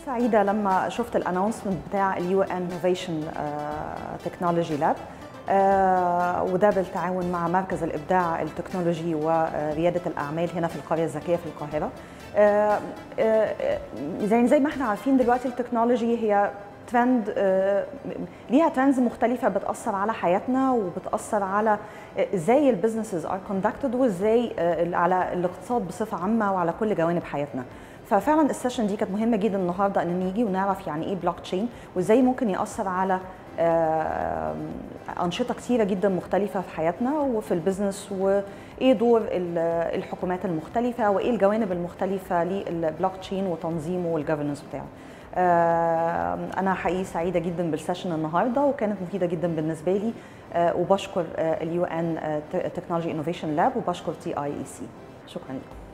سعيده لما شفت الانونسمنت بتاع اليو ان انوفيشن تكنولوجي لاب وده بالتعاون مع مركز الابداع التكنولوجي ورياده الاعمال هنا في القريه الذكيه في القاهره آه، آه، زي زي ما احنا عارفين دلوقتي التكنولوجي هي ترند ليها ترندز مختلفة بتأثر على حياتنا وبتأثر على ازاي البيزنسز ار كوندكتد وازاي على الاقتصاد بصفة عامة وعلى كل جوانب حياتنا. ففعلا السيشن دي كانت مهمة جدا النهارده ان نيجي ونعرف يعني ايه بلوك تشين وازاي ممكن يأثر على أنشطة كثيرة جدا مختلفة في حياتنا وفي البيزنس وإيه دور الحكومات المختلفة وإيه الجوانب المختلفة للبلوك تشين وتنظيمه والجفرنس بتاعه. أنا حقيقي سعيدة جدا بالسيشن النهارده وكانت مفيدة جدا بالنسبة لي وبشكر اليو ان تكنولوجي انوفيشن لاب وبشكر تي اي اي سي شكرا لكم.